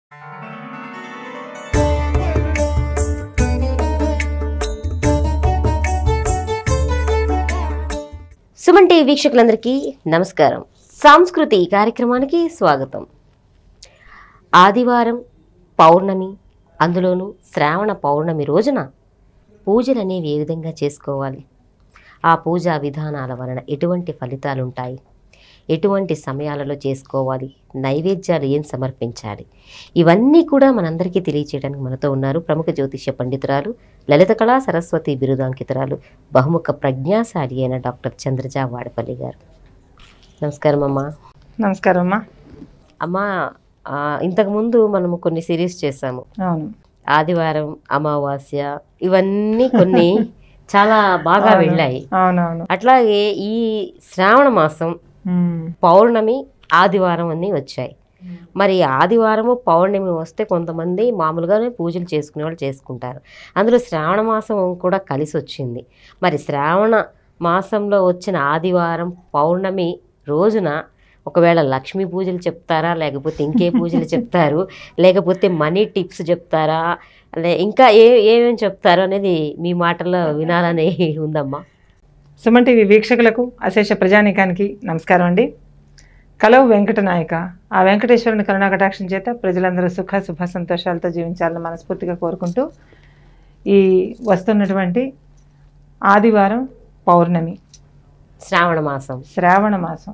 Suman TV వీక్షకులందరికీ నమస్కారం సాంస్కృతి కార్యక్రమానికి స్వాగతం ఆదివారం పౌర్ణమి అందులోనూ శ్రావణ పౌర్ణమి రోజున పూజలు అనేవి ఏ విధంగా చేసుకోవాలి ఆ పూజా విధానాల వలన ఎటువంటి ఫలితాలు ఉంటాయి ఎటువంటి సమయాలలో చేసుకోవాలి నైవేద్యాలు ఏం సమర్పించాలి ఇవన్నీ కూడా మనందరికీ తెలియచేయడానికి మనతో ఉన్నారు ప్రముఖ జ్యోతిష్య పండితురాలు లలిత కళా సరస్వతి బిరుదాంకితురాలు బహుముఖ ప్రజ్ఞాశాలి అయిన డాక్టర్ చంద్రజ వాడపల్లి గారు నమస్కారం అమ్మా నమస్కారం అమ్మా అమ్మా ఆ, ఇంతకుముందు మనము కొన్ని సిరీస్ చేసాము అవును ఆదివారం అమావాస్య ఇవన్నీ కొన్ని చాలా బాగా అవును. వెళ్ళాయి అవునవును అట్లాగే ఈ శ్రావణ మాసం ఉమ్, పౌర్ణమి ఆదివారం అన్నీ వచ్చాయి మరి ఆదివారము పౌర్ణమి వస్తే కొంతమంది మామూలుగానే పూజలు చేసుకునే వాళ్ళు చేసుకుంటారు అందులో శ్రావణ మాసం కూడా కలిసి వచ్చింది మరి శ్రావణ మాసంలో వచ్చిన ఆదివారం పౌర్ణమి రోజున ఒకవేళ లక్ష్మీ పూజలు చెప్తారా లేకపోతే ఇంకే పూజలు చెప్తారు లేకపోతే మనీ టిప్స్ చెప్తారా లే ఇంకా ఏ ఏమేమి చెప్తారు అనేది మీ మాటల్లో వినాలని ఉందమ్మా సుమన్ టీవీ వీక్షకులకు అశేష ప్రజానీకానికి నమస్కారం అండి కలవు వెంకట నాయక ఆ వెంకటేశ్వరుని కరుణాకటాక్షం చేత ప్రజలందరూ సుఖ శుభ సంతోషాలతో జీవించాలని మనస్ఫూర్తిగా కోరుకుంటూ ఈ వస్తున్నటువంటి ఆదివారం పౌర్ణమి శ్రావణ మాసం శ్రావణ మాసం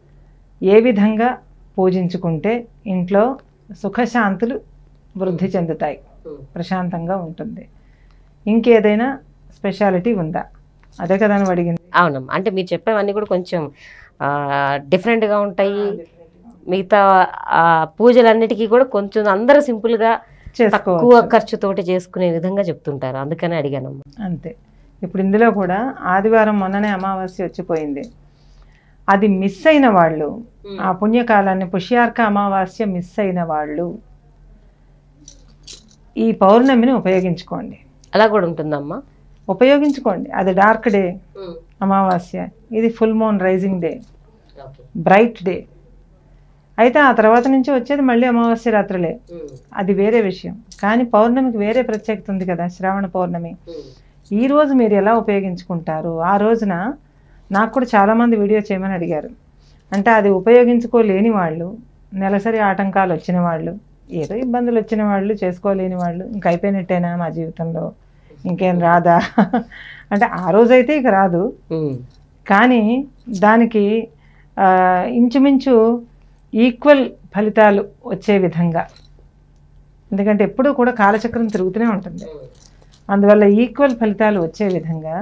ఏ విధంగా పూజించుకుంటే ఇంట్లో సుఖశాంతులు వృద్ధి చెందుతాయి ప్రశాంతంగా ఉంటుంది ఇంకేదైనా స్పెషాలిటీ ఉందా అదే కదా నువ్వు అడిగింది అవునమ్మా అంటే మీరు చెప్పేవన్నీ కూడా కొంచెం ఆ, డిఫరెంట్గా ఉంటాయి మిగతా ఆ, పూజలన్నిటికీ కూడా కొంచెం అందరూ సింపుల్గా తక్కువ చేసుకోవచ్చు ఖర్చుతోటి చేసుకునే విధంగా చెప్తుంటారు అందుకనే అడిగానమ్మా అంతే ఇప్పుడు ఇందులో కూడా ఆదివారం మొన్ననే అమావాస్య వచ్చిపోయింది అది మిస్ అయిన వాళ్ళు ఆ పుణ్యకాలాన్ని పుష్యార్క అమావాస్య మిస్ అయిన వాళ్ళు ఈ పౌర్ణమిని ఉపయోగించుకోండి అలా కూడా ఉంటుందమ్మా ఉపయోగించుకోండి అది డార్క్ డే అమావాస్య ఇది full moon rising day bright day అయితే ఆ తర్వాత నుంచి వచ్చేది మళ్ళీ అమావాస్య రాత్రులే అది వేరే విషయం కానీ పౌర్ణమికి వేరే ప్రత్యేకత ఉంది కదా శ్రావణ పౌర్ణమి ఈ రోజు మీరు ఎలా ఉపయోగించుకుంటారు ఆ రోజున నాకు కూడా చాలామంది వీడియో చేయమని అడిగారు అంటే అది ఉపయోగించుకోలేని వాళ్ళు నెలసరి ఆటంకాలు వచ్చిన వాళ్ళు ఏదో ఇబ్బందులు వచ్చిన వాళ్ళు చేసుకోలేని వాళ్ళు ఇంక అయిపోయినట్టేనా మా జీవితంలో ఇంకేం రాదా అంటే ఆ రోజైతే ఇక రాదు ఉమ్. కానీ దానికి ఆ, ఇంచుమించు ఈక్వల్ ఫలితాలు వచ్చే విధంగా ఎందుకంటే ఎప్పుడూ కూడా కాలచక్రం తిరుగుతూనే ఉంటుంది అందువల్ల ఈక్వల్ ఫలితాలు వచ్చే విధంగా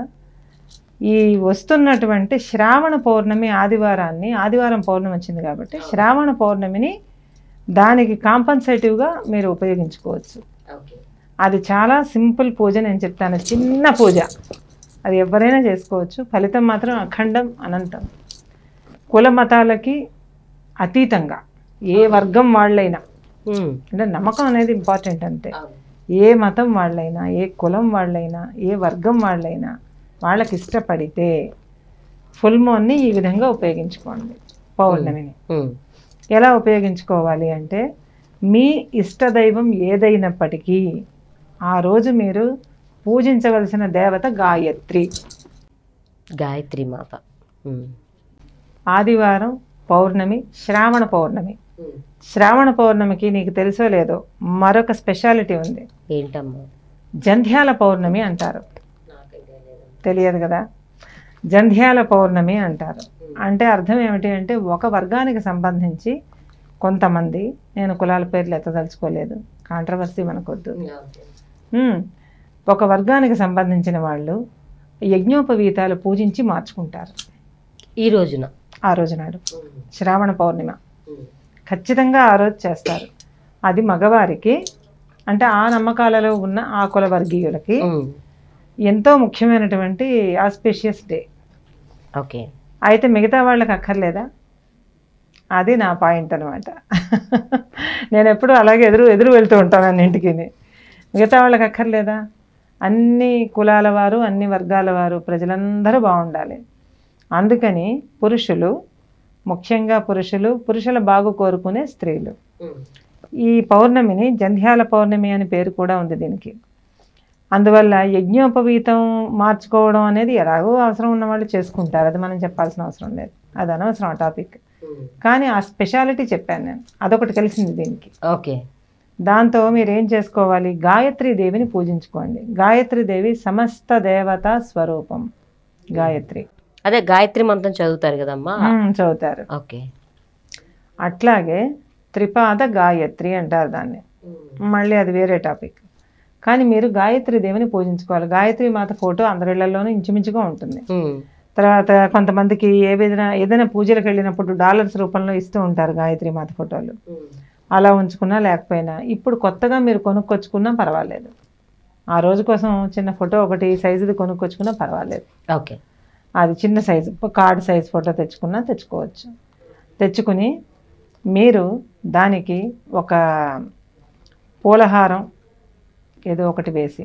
ఈ వస్తున్నటువంటి శ్రావణ పౌర్ణమి ఆదివారాన్ని ఆదివారం పౌర్ణమి వచ్చింది కాబట్టి శ్రావణ పౌర్ణమిని దానికి కాంపన్సేటివ్గా మీరు ఉపయోగించుకోవచ్చు అది చాలా సింపుల్ పూజ నేను చెప్తాను చిన్న పూజ అది ఎవరైనా చేసుకోవచ్చు ఫలితం మాత్రం అఖండం అనంతం కుల మతాలకి అతీతంగా ఏ వర్గం వాళ్ళైనా ఉమ్. అంటే నమ్మకం అనేది ఇంపార్టెంట్ అంతే ఏ మతం వాళ్ళైనా ఏ కులం వాళ్ళైనా ఏ వర్గం వాళ్ళైనా వాళ్ళకి ఇష్టపడితే ఫుల్ మూన్ని ఈ విధంగా ఉపయోగించుకోండి పౌర్ణమిని ఉమ్. ఎలా ఉపయోగించుకోవాలి అంటే మీ ఇష్టదైవం ఏదైనప్పటికీ ఆ రోజు మీరు పూజించవలసిన దేవత గాయత్రి గాయత్రి మాత ఉమ్. ఆదివారం పౌర్ణమి శ్రావణ పౌర్ణమి ఉమ్. శ్రావణ పౌర్ణమికి నీకు తెలుసో లేదో మరొక స్పెషాలిటీ ఉంది ఏంటమ్మా జంధ్యాల పౌర్ణమి అంటారు తెలియదు కదా జంధ్యాల పౌర్ణమి అంటారు అంటే అర్థం ఏమిటి అంటే ఒక వర్గానికి సంబంధించి కొంతమంది నేను కులాల పేర్లు ఎత్తదలుచుకోలేదు కాంట్రవర్సీ మనకొద్దు ఉమ్, ఒక వర్గానికి సంబంధించిన వాళ్ళు యజ్ఞోపవీతాలు పూజించి మార్చుకుంటారు ఈ రోజున ఆ రోజు నాడు శ్రావణ పౌర్ణిమ ఖచ్చితంగా ఆ రోజు చేస్తారు అది మగవారికి అంటే ఆ నమ్మకాలలో ఉన్న ఆ కుల వర్గీయులకి ఉమ్. ఎంతో ముఖ్యమైనటువంటి ఆస్పీషియస్ డే ఓకే అయితే మిగతా వాళ్ళకి అక్కర్లేదా అది నా పాయింట్ అనమాట నేను ఎప్పుడు అలాగే ఎదురు ఎదురు వెళ్తూ ఉంటాను అన్నింటికి మిగతా వాళ్ళకి అక్కర్లేదా అన్ని కులాల వారు అన్ని వర్గాల వారు ప్రజలందరూ బాగుండాలి అందుకని పురుషులు ముఖ్యంగా పురుషులు పురుషుల బాగు కోరుకునే స్త్రీలు ఈ పౌర్ణమిని జంధ్యాల పౌర్ణమి అని పేరు కూడా ఉంది దీనికి అందువల్ల యజ్ఞోపవీతం మార్చుకోవడం అనేది ఎలాగో అవసరం ఉన్న వాళ్ళు చేసుకుంటారు అది మనం చెప్పాల్సిన అవసరం లేదు అది అనవసరం ఆ టాపిక్ కానీ ఆ స్పెషాలిటీ చెప్పాను నేను అదొకటి కలిసింది దీనికి ఓకే దాంతో మీరు ఏం చేసుకోవాలి గాయత్రి దేవిని పూజించుకోండి గాయత్రి దేవి సమస్త దేవత స్వరూపం గాయత్రి అదే గాయత్రి మంత్రం చదువుతారు కదమ్మా మ్మ్, చదువుతారు ఓకే అట్లాగే త్రిపాద గాయత్రి అంటారు దాన్ని మళ్ళీ అది వేరే టాపిక్ కానీ మీరు గాయత్రి దేవిని పూజించుకోవాలి గాయత్రి మాత ఫోటో అందరిళ్లలోనూ ఇంచుమించుగా ఉంటుంది ఉమ్. తర్వాత కొంతమందికి ఏ విధంగా ఏదైనా పూజలకు వెళ్ళినప్పుడు డాలర్స్ రూపంలో ఇస్తూ ఉంటారు గాయత్రి మాత ఫోటోలు అలా ఉంచుకున్నా లేకపోయినా ఇప్పుడు కొత్తగా మీరు కొనుక్కొచ్చుకున్నా పర్వాలేదు ఆ రోజు కోసం చిన్న ఫోటో ఒకటి సైజుది కొనుక్కొచ్చుకున్నా పర్వాలేదు ఓకే అది చిన్న సైజు కార్డ్ సైజ్ ఫోటో తెచ్చుకున్నా తెచ్చుకోవచ్చు తెచ్చుకుని మీరు దానికి ఒక పూలహారం ఏదో ఒకటి వేసి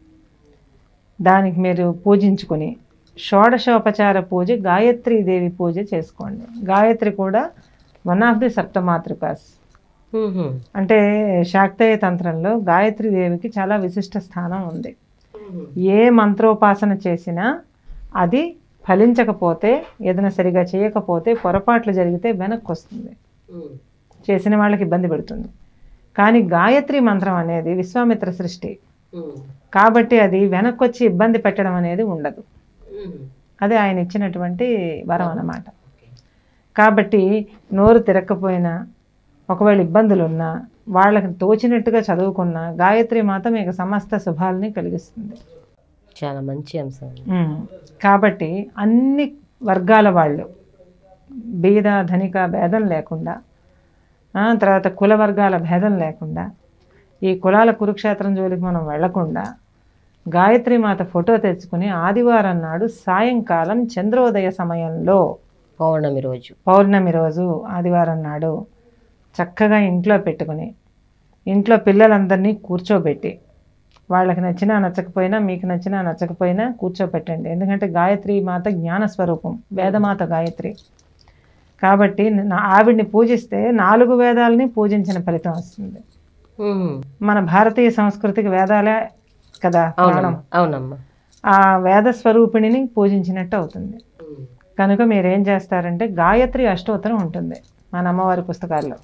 దానికి మీరు పూజించుకుని షోడశోపచార పూజ గాయత్రీ దేవి పూజ చేసుకోండి గాయత్రి కూడా వన్ ఆఫ్ ది సప్తమాతృకాస్ ఉహుం. అంటే శాక్తేయ తంత్రంలో గాయత్రి దేవికి చాలా విశిష్ట స్థానం ఉంది ఏ మంత్రోపాసన చేసినా అది ఫలించకపోతే ఏదైనా సరిగా చేయకపోతే పొరపాట్లు జరిగితే వెనక్కి వస్తుంది చేసిన వాళ్ళకి ఇబ్బంది పెడుతుంది కానీ గాయత్రి మంత్రం అనేది విశ్వామిత్ర సృష్టి కాబట్టి అది వెనక్కి వచ్చి ఇబ్బంది పెట్టడం అనేది ఉండదు అదే ఆయన ఇచ్చినటువంటి వరం అన్నమాట కాబట్టి నోరు తిరక్కపోయినా ఒకవేళ ఇబ్బందులు ఉన్నా వాళ్ళకి తోచినట్టుగా చదువుకున్నా గాయత్రి మాత మీకు సమస్త శుభాలని కలిగిస్తుంది చాలా మంచి అంశం అండి. ఉమ్. కాబట్టి అన్ని వర్గాల వాళ్ళు బీద ధనిక భేదం లేకుండా ఆ, తర్వాత కుల వర్గాల భేదం లేకుండా ఈ కులాల కురుక్షేత్రం జోలికి మనం వెళ్లకుండా గాయత్రి మాత ఫోటో తెచ్చుకుని ఆదివారం నాడు సాయంకాలం చంద్రోదయ సమయంలో పౌర్ణమి రోజు పౌర్ణమి రోజు ఆదివారం నాడు చక్కగా ఇంట్లో పెట్టుకుని ఇంట్లో పిల్లలందరినీ కూర్చోబెట్టి వాళ్ళకి నచ్చినా నచ్చకపోయినా మీకు నచ్చినా నచ్చకపోయినా కూర్చోబెట్టండి ఎందుకంటే గాయత్రి మాత జ్ఞాన స్వరూపం వేదమాత గాయత్రి కాబట్టి నా- ఆవిడ్ని పూజిస్తే నాలుగు వేదాలని పూజించిన ఫలితం వస్తుంది ఉహుం. మన భారతీయ సంస్కృతికి వేదాలే కదా ప్రాణం అవునమ్మా అవునమ్మా ఆ వేద స్వరూపిణిని పూజించినట్టు అవుతుంది కనుక మీరు ఏం చేస్తారంటే గాయత్రి అష్టోత్తరం ఉంటుంది మన అమ్మవారి పుస్తకాల్లో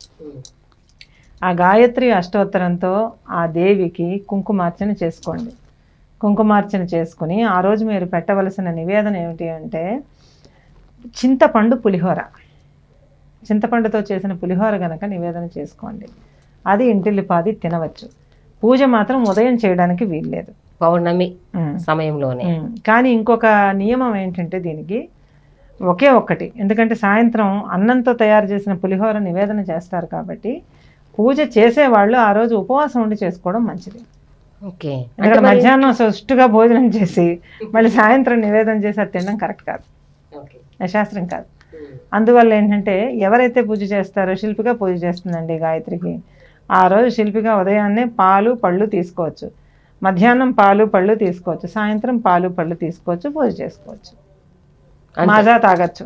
ఆ గాయత్రి అష్టోత్తరంతో ఆ దేవికి కుంకుమార్చన చేసుకోండి కుంకుమార్చన చేసుకుని ఆ రోజు మీరు పెట్టవలసిన నివేదన ఏమిటి అంటే చింతపండు పులిహోర చింతపండుతో చేసిన పులిహోర గనక నివేదన చేసుకోండి అది ఇంటిల్లిపాది తినవచ్చు పూజ మాత్రం ఉదయం చేయడానికి వీల్లేదు పౌర్ణమి ఉమ్. సమయంలోనే ఉమ్. కానీ ఇంకొక నియమం ఏంటంటే దీనికి ఒకే ఒక్కటి ఎందుకంటే సాయంత్రం అన్నంతో తయారు చేసిన పులిహోర నివేదన చేస్తారు కాబట్టి పూజ చేసేవాళ్ళు ఆ రోజు ఉపవాసం ఉండి చేసుకోవడం మంచిది ఓకే ఎందుకంటే మధ్యాహ్నం సుష్టుగా భోజనం చేసి మళ్ళీ సాయంత్రం నివేదన చేసి అది తినడం కరెక్ట్ కాదు ఓకే శాస్త్రం కాదు అందువల్ల ఏంటంటే ఎవరైతే పూజ చేస్తారో శిల్పిగా పూజ చేస్తుందండి గాయత్రికి ఆ రోజు శిల్పిగా ఉదయాన్నే పాలు పళ్ళు తీసుకోవచ్చు మధ్యాహ్నం పాలు పళ్ళు తీసుకోవచ్చు సాయంత్రం పాలు పళ్ళు తీసుకోవచ్చు పూజ చేసుకోవచ్చు మాజా తాగొచ్చు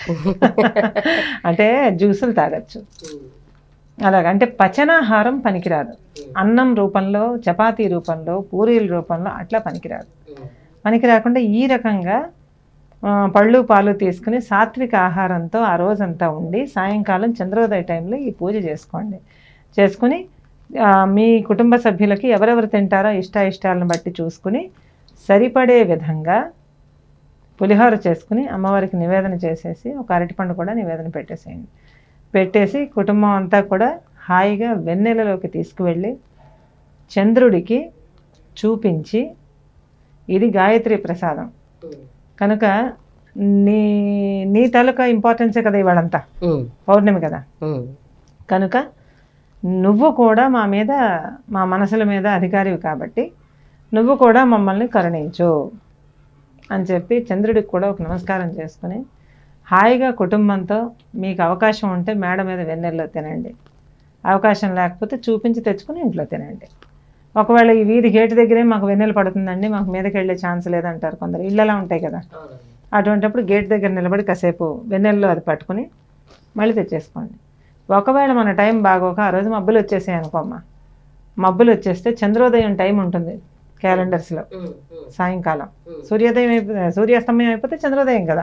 అంటే జ్యూసులు తాగొచ్చు అలాగ అంటే పచనాహారం పనికిరాదు అన్నం రూపంలో చపాతీ రూపంలో పూరీల రూపంలో అట్లా పనికిరాదు పనికి రాకుండా ఈ రకంగా ఆ, పళ్ళు పాలు తీసుకుని సాత్విక ఆహారంతో ఆ రోజంతా ఉండి సాయంకాలం చంద్రోదయ టైంలో ఈ పూజ చేసుకోండి చేసుకుని ఆ, మీ కుటుంబ సభ్యులకి ఎవరెవరు తింటారో ఇష్ట ఇష్టాలను బట్టి చూసుకుని సరిపడే విధంగా పులిహోర చేసుకుని అమ్మవారికి నివేదన చేసేసి ఒక అరటిపండు కూడా నివేదన పెట్టేసేయండి పెట్టేసి కుటుంబం అంతా కూడా హాయిగా వెన్నెలలోకి తీసుకువెళ్ళి చంద్రుడికి చూపించి ఇది గాయత్రి ప్రసాదం కనుక నీ నీ తాలూకా ఇంపార్టెన్సే కదా ఇవాళంతా పౌర్ణమి కదా కనుక నువ్వు కూడా మా మీద మా మనసుల మీద అధికారివి కాబట్టి నువ్వు కూడా మమ్మల్ని కరుణించు అని చెప్పి చంద్రుడికి కూడా ఒక నమస్కారం చేసుకుని హాయిగా కుటుంబంతో మీకు అవకాశం ఉంటే మేడ మీద వెన్నెల్లో తినండి అవకాశం లేకపోతే చూపించి తెచ్చుకుని ఇంట్లో తినండి ఒకవేళ ఈ వీధి గేటు దగ్గరే మాకు వెన్నెల పడుతుందండి మాకు మీదకి వెళ్ళే ఛాన్స్ లేదంటారు కొందరు ఇళ్ళలా ఉంటాయి కదా అటువంటిప్పుడు గేట్ దగ్గర నిలబడి కాసేపు వెన్నెల్లో అది పట్టుకుని మళ్ళీ తెచ్చేసుకోండి ఒకవేళ మన టైం బాగోక ఆ రోజు మబ్బులు వచ్చేసాయి అనుకోమ్మా మబ్బులు వచ్చేస్తే చంద్రోదయం టైం ఉంటుంది క్యాలెండర్స్లో సాయంకాలం సూర్యోదయం అయిపోతే సూర్యాస్తమయం అయిపోతే చంద్రోదయం కదా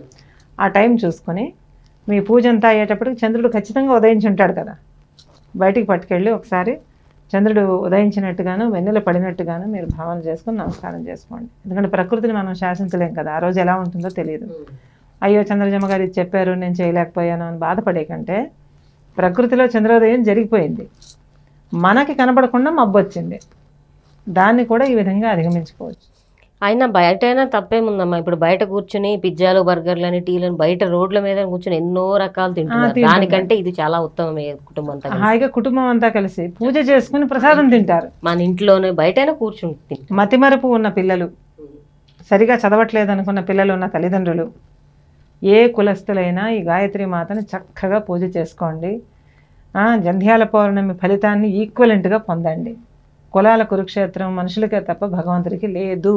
ఆ టైం చూసుకొని మీ పూజ అంతా అయ్యేటప్పటికి చంద్రుడు ఖచ్చితంగా ఉదయించి ఉంటాడు కదా బయటికి పట్టుకెళ్ళి ఒకసారి చంద్రుడు ఉదయించినట్టుగాను వెన్నెల పడినట్టుగాను మీరు భావన చేసుకుని నమస్కారం చేసుకోండి ఎందుకంటే ప్రకృతిని మనం శాసించలేం కదా ఆ రోజు ఎలా ఉంటుందో తెలియదు అయ్యో చంద్రజమ్మ గారు ఇది చెప్పారు నేను చేయలేకపోయాను అని బాధపడే కంటే ప్రకృతిలో చంద్రోదయం జరిగిపోయింది మనకి కనపడకుండా మబ్బు వచ్చింది దాన్ని కూడా ఈ విధంగా అధిగమించుకోవచ్చు అయినా బయటైనా తప్పేముందమ్మా ఇప్పుడు బయట కూర్చుని పిజ్జాలు బర్గర్లు అని టీలను బయట రోడ్ల మీద కూర్చుని ఎన్నో రకాలు తింటున్నారు తింటున్నారు. దానికంటే ఇది చాలా ఉత్తమమే కుటుంబంతో కలిసి. హాయిగా కుటుంబం అంతా కలిసి పూజ చేసుకుని ప్రసాదం తింటారు మన ఇంట్లోనే బయటైనా కూర్చుంటుంది మతిమరుపు ఉన్న పిల్లలు సరిగా చదవట్లేదు అనుకున్న పిల్లలు ఉన్న తల్లిదండ్రులు ఏ కులస్తులైనా ఈ గాయత్రి మాతని చక్కగా పూజ చేసుకోండి ఆ, జంధ్యాల పౌర్ణమి ఫలితాన్ని ఈక్వలెంట్గా పొందండి కులాల కురుక్షేత్రం మనుషులకే తప్ప భగవంతుడికి లేదు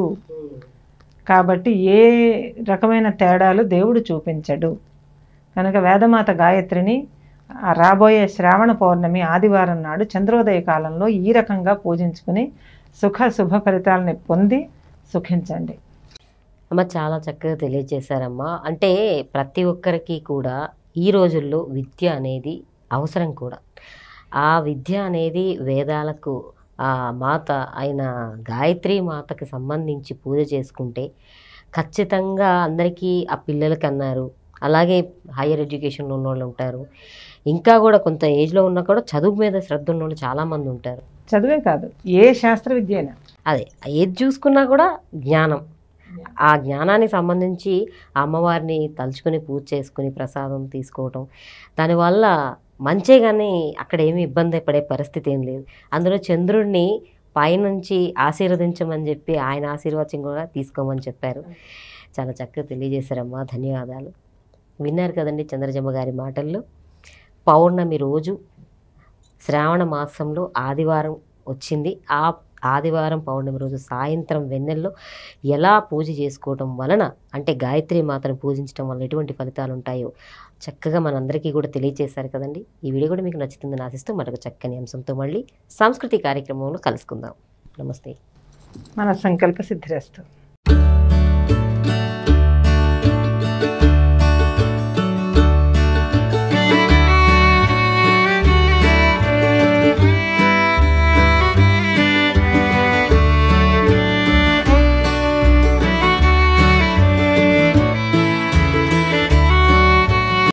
కాబట్టి ఏ రకమైన తేడాలు దేవుడు చూపించడు కనుక వేదమాత గాయత్రిని ఆ రాబోయే శ్రావణ పౌర్ణమి ఆదివారం నాడు చంద్రోదయ కాలంలో ఈ రకంగా పూజించుకుని సుఖ శుభ ఫలితాలని పొంది సుఖించండి అమ్మ చాలా చక్కగా తెలియజేశారమ్మా అంటే ప్రతి ఒక్కరికి కూడా ఈ రోజుల్లో విద్య అనేది అవసరం కూడా ఆ విద్య అనేది వేదాలకు ఆ మాత అయిన గాయత్రి మాతకి సంబంధించి పూజ చేసుకుంటే ఖచ్చితంగా అందరికీ ఆ పిల్లలకి అన్నారు అలాగే హయ్యర్ ఎడ్యుకేషన్లో ఉన్న వాళ్ళు ఉంటారు ఇంకా కూడా కొంత ఏజ్లో ఉన్నా కూడా చదువు మీద శ్రద్ధ ఉన్న వాళ్ళు చాలామంది ఉంటారు చదువే కాదు ఏ శాస్త్ర విద్య అయినా అదే ఏది చూసుకున్నా కూడా జ్ఞానం ఆ జ్ఞానానికి సంబంధించి ఆ అమ్మవారిని తలుచుకొని పూజ చేసుకుని ప్రసాదం తీసుకోవటం దానివల్ల మంచే కానీ అక్కడ ఏమీ ఇబ్బంది పడే పరిస్థితి ఏం లేదు అందులో చంద్రుడిని పైనుంచి ఆశీర్వదించమని చెప్పి ఆయన ఆశీర్వచనం కూడా తీసుకోమని చెప్పారు చాలా చక్కగా తెలియజేశారమ్మా ధన్యవాదాలు విన్నారు కదండి చంద్రజమ్మ గారి మాటల్లో పౌర్ణమి రోజు శ్రావణ మాసంలో ఆదివారం వచ్చింది ఆ ఆదివారం పౌర్ణమి రోజు సాయంత్రం వెన్నెల్లో ఎలా పూజ చేసుకోవటం వలన అంటే గాయత్రి మాతను పూజించడం వలన ఎటువంటి ఫలితాలు ఉంటాయో చక్కగా మనందరికీ కూడా తెలియజేశారు కదండి ఈ వీడియో కూడా మీకు నచ్చుతుందని ఆశిస్తూ మరొక చక్కని అంశంతో మళ్ళీ సాంస్కృతిక కార్యక్రమంలో కలుసుకుందాం నమస్తే మన సంకల్ప సిద్ధిరస్తు